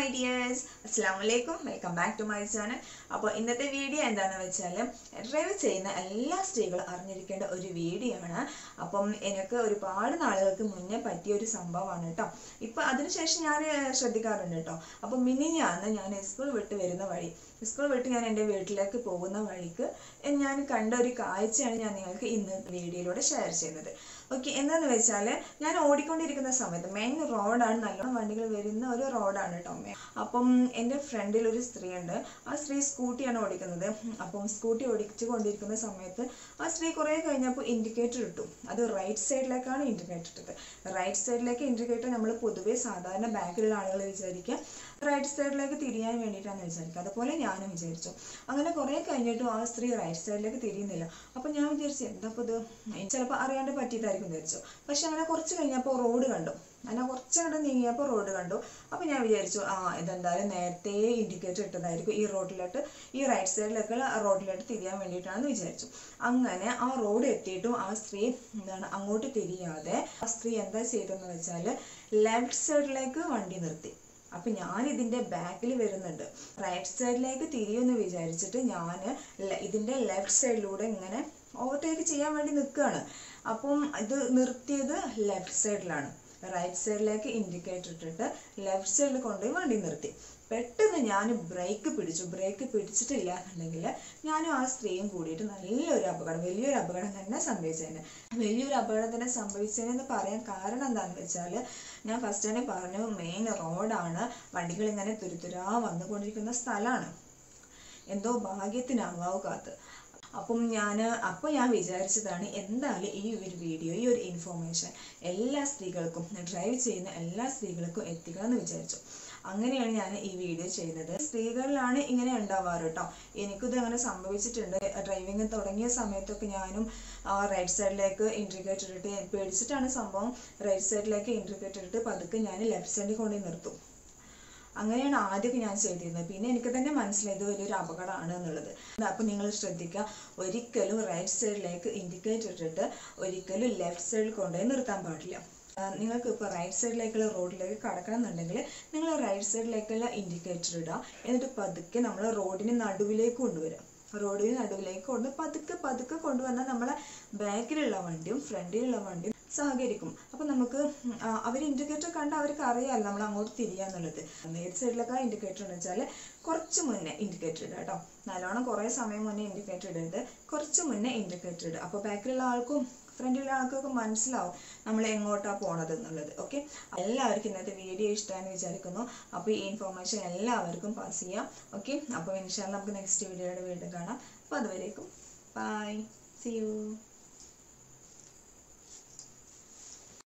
my dears അസ്സാം വലൈക്കും welcome back to my channel അപ്പോൾ ഇന്നത്തെ വീഡിയോ എന്താണെന്ന് വെച്ചാൽ ഡ്രൈവ് ചെയ്യുന്ന എല്ലാ സ്ത്രീകളും അറിഞ്ഞിരിക്കേണ്ട ഒരു വീഡിയോ ആണ് അപ്പം എനിക്ക് ഒരുപാട് നാളുകൾക്ക് മുന്നേ പറ്റിയ ഒരു സംഭവമാണ് കേട്ടോ ഇപ്പം അതിനുശേഷം ഞാൻ ശ്രദ്ധിക്കാറുണ്ട് കേട്ടോ അപ്പം മിനിഞ്ഞാന്ന് ഞാൻ സ്കൂൾ വിട്ട് വരുന്ന വഴി സ്കൂൾ വിട്ട് ഞാൻ എൻ്റെ വീട്ടിലേക്ക് പോകുന്ന വഴിക്ക് ഞാൻ കണ്ട ഒരു കാഴ്ചയാണ് ഞാൻ നിങ്ങൾക്ക് ഇന്ന് വീഡിയോയിലൂടെ ഷെയർ ചെയ്യുന്നത് ഓക്കെ എന്താന്ന് വെച്ചാൽ ഞാൻ ഓടിക്കൊണ്ടിരിക്കുന്ന സമയത്ത് മെയിൻ റോഡാണ് നല്ലോണം വണ്ടികൾ വരുന്ന ഒരു റോഡാണ് കേട്ടോ അപ്പം എൻ്റെ ഫ്രണ്ടിൽ ഒരു സ്ത്രീ ഉണ്ട് ആ സ്ത്രീ സ്കൂട്ടിയാണ് ഓടിക്കുന്നത് അപ്പം സ്കൂട്ടി ഓടിച്ചു കൊണ്ടിരിക്കുന്ന സമയത്ത് ആ സ്ത്രീ കുറേ കഴിഞ്ഞപ്പോൾ ഇൻഡിക്കേറ്റർ ഇട്ടു അത് റൈറ്റ് സൈഡിലേക്കാണ് ഇൻഡിക്കേറ്റർ ഇട്ടത് റൈറ്റ് സൈഡിലേക്ക് ഇൻഡിക്കേറ്റർ നമ്മൾ പൊതുവെ സാധാരണ ബാക്കിലുള്ള ആളുകൾ വിചാരിക്കുക റൈറ്റ് സൈഡിലേക്ക് തിരിയാൻ വേണ്ടിയിട്ടാണ് വിചാരിക്കുക അതുപോലെ ഞാനും വിചാരിച്ചു അങ്ങനെ കുറേ കഴിഞ്ഞിട്ടും ആ സ്ത്രീ റൈറ്റ് സൈഡിലേക്ക് തിരിയുന്നില്ല അപ്പം ഞാൻ വിചാരിച്ചു എന്താ ഇത് ചിലപ്പോൾ അറിയാണ്ട് പറ്റിയിട്ടായിരിക്കും വിചാരിച്ചു പക്ഷെ അങ്ങനെ കുറച്ച് കഴിഞ്ഞപ്പോൾ റോഡ് കണ്ടു അങ്ങനെ കുറച്ചങ്ങോട്ട് നീങ്ങിയപ്പോൾ റോഡ് കണ്ടു അപ്പം ഞാൻ വിചാരിച്ചു ആ ഇതെന്തായാലും നേരത്തെ ഇൻഡിക്കേറ്റർ ഇട്ടതായിരിക്കും ഈ റോഡിലോട്ട് ഈ റൈറ്റ് സൈഡിലേക്ക് റോഡിലോട്ട് തിരിയാൻ വേണ്ടിയിട്ടാണെന്ന് വിചാരിച്ചു അങ്ങനെ ആ റോഡ് എത്തിയിട്ടും ആ സ്ത്രീ എന്താണ് അങ്ങോട്ട് തിരിയാതെ ആ സ്ത്രീ എന്താ ചെയ്തതെന്ന് വെച്ചാൽ ലെഫ്റ്റ് സൈഡിലേക്ക് വണ്ടി നിർത്തി അപ്പം ഞാൻ ഇതിൻ്റെ ബാക്കിൽ വരുന്നുണ്ട് റൈറ്റ് സൈഡിലേക്ക് തിരിയുമെന്ന് വിചാരിച്ചിട്ട് ഞാൻ ഇതിൻ്റെ ലെഫ്റ്റ് സൈഡിലൂടെ ഇങ്ങനെ ഓവർടേക്ക് ചെയ്യാൻ വേണ്ടി നിൽക്കുകയാണ് അപ്പം ഇത് നിർത്തിയത് ലെഫ്റ്റ് സൈഡിലാണ് റൈറ്റ് സൈഡിലേക്ക് ഇൻഡിക്കേറ്റർ ഇട്ടിട്ട് ലെഫ്റ്റ് സൈഡിൽ കൊണ്ടുപോയി വണ്ടി നിർത്തി പെട്ടെന്ന് ഞാൻ ബ്രേക്ക് പിടിച്ചു ബ്രേക്ക് പിടിച്ചിട്ടില്ല എന്നുണ്ടെങ്കിൽ ഞാനും ആ സ്ത്രീയും കൂടിയിട്ട് നല്ലൊരു അപകടം വലിയൊരു അപകടം തന്നെ സംഭവിച്ചതിന് വലിയൊരു അപകടം തന്നെ സംഭവിച്ചതിനെന്ന് പറയാൻ കാരണം എന്താണെന്ന് വെച്ചാൽ ഞാൻ ഫസ്റ്റ് തന്നെ പറഞ്ഞു മെയിൻ റോഡാണ് വണ്ടികൾ ഇങ്ങനെ തുരുതുരാ വന്നുകൊണ്ടിരിക്കുന്ന സ്ഥലമാണ് എന്തോ ഭാഗ്യത്തിനാവാവ് കാത്ത് അപ്പം ഞാൻ അപ്പോൾ ഞാൻ വിചാരിച്ചതാണ് എന്തായാലും ഈ ഒരു വീഡിയോ ഈ ഒരു ഇൻഫോർമേഷൻ എല്ലാ സ്ത്രീകൾക്കും ഡ്രൈവ് ചെയ്യുന്ന എല്ലാ സ്ത്രീകൾക്കും എത്തിക്കണം എന്ന് വിചാരിച്ചു അങ്ങനെയാണ് ഞാൻ ഈ വീഡിയോ ചെയ്യുന്നത് സ്ത്രീകളിലാണ് ഇങ്ങനെ ഉണ്ടാവാറ് കേട്ടോ എനിക്കിത് അങ്ങനെ സംഭവിച്ചിട്ടുണ്ട് ഡ്രൈവിംഗ് തുടങ്ങിയ സമയത്തൊക്കെ ഞാനും റൈറ്റ് സൈഡിലേക്ക് ഇൻഡിക്കേറ്റർ ഇട്ട് പേടിച്ചിട്ടാണ് സംഭവം റൈറ്റ് സൈഡിലേക്ക് ഇൻഡിക്കേറ്റർ ഇട്ട് പതുക്കെ ഞാൻ ലെഫ്റ്റ് സൈഡിൽ കൊണ്ടുപോയി നിർത്തും അങ്ങനെയാണ് ആദ്യമൊക്കെ ഞാൻ ചെയ്തിരുന്നത് പിന്നെ എനിക്ക് തന്നെ മനസ്സിലായത് വലിയൊരു അപകടമാണ് എന്നുള്ളത് അപ്പോൾ നിങ്ങൾ ശ്രദ്ധിക്കുക ഒരിക്കലും റൈറ്റ് സൈഡിലേക്ക് ഇൻഡിക്കേറ്റർ ഇട്ടിട്ട് ഒരിക്കലും ലെഫ്റ്റ് സൈഡിൽ കൊണ്ടുപോയി നിർത്താൻ പാടില്ല നിങ്ങൾക്ക് ഇപ്പോൾ റൈറ്റ് സൈഡിലേക്കുള്ള റോഡിലേക്ക് കടക്കണം എന്നുണ്ടെങ്കിൽ നിങ്ങൾ റൈറ്റ് സൈഡിലേക്കുള്ള ഇൻഡിക്കേറ്റർ ഇടുക എന്നിട്ട് പതുക്കെ നമ്മൾ റോഡിന് നടുവിലേക്ക് കൊണ്ടുവരിക റോഡിന് നടുവിലേക്ക് കൊണ്ട് പതുക്കെ പതുക്കെ കൊണ്ടുവന്നാൽ നമ്മളെ ബാക്കിലുള്ള വണ്ടിയും ഫ്രണ്ടിലുള്ള വണ്ടിയും സഹകരിക്കും അപ്പം നമുക്ക് അവർ ഇൻഡിക്കേറ്റർ കണ്ട് അവർക്ക് അറിയാമല്ലോ നമ്മൾ അങ്ങോട്ട് തിരിയാന്നുള്ളത് ഏത് സൈഡിലൊക്കെ ഇൻഡിക്കേറ്റർ എന്ന് വെച്ചാൽ കുറച്ച് മുന്നേ ഇൻഡിക്കേറ്റർ ഇടുക കേട്ടോ നല്ലോണം കുറേ സമയം മുന്നേ ഇൻഡിക്കേറ്റർ ഇടരുത് കുറച്ച് മുന്നേ ഇൻഡിക്കേറ്റർ ഇടുക അപ്പോൾ ബാക്കിലുള്ള ആൾക്കും ഫ്രണ്ടിലുള്ള ആൾക്കൊക്കെ മനസ്സിലാവും നമ്മൾ എങ്ങോട്ടാണ് പോണത് എന്നുള്ളത് ഓക്കെ എല്ലാവർക്കും ഇന്നത്തെ വീഡിയോ ഇഷ്ടമാണെന്ന് വിചാരിക്കുന്നു അപ്പോൾ ഈ ഇൻഫോർമേഷൻ എല്ലാവർക്കും പാസ് ചെയ്യാം ഓക്കെ അപ്പോൾ ഇൻഷാല്ല നമുക്ക് നെക്സ്റ്റ് വീഡിയോയുടെ വീണ്ടും കാണാം അപ്പോൾ അതുവരേക്കും ബൈ സി യു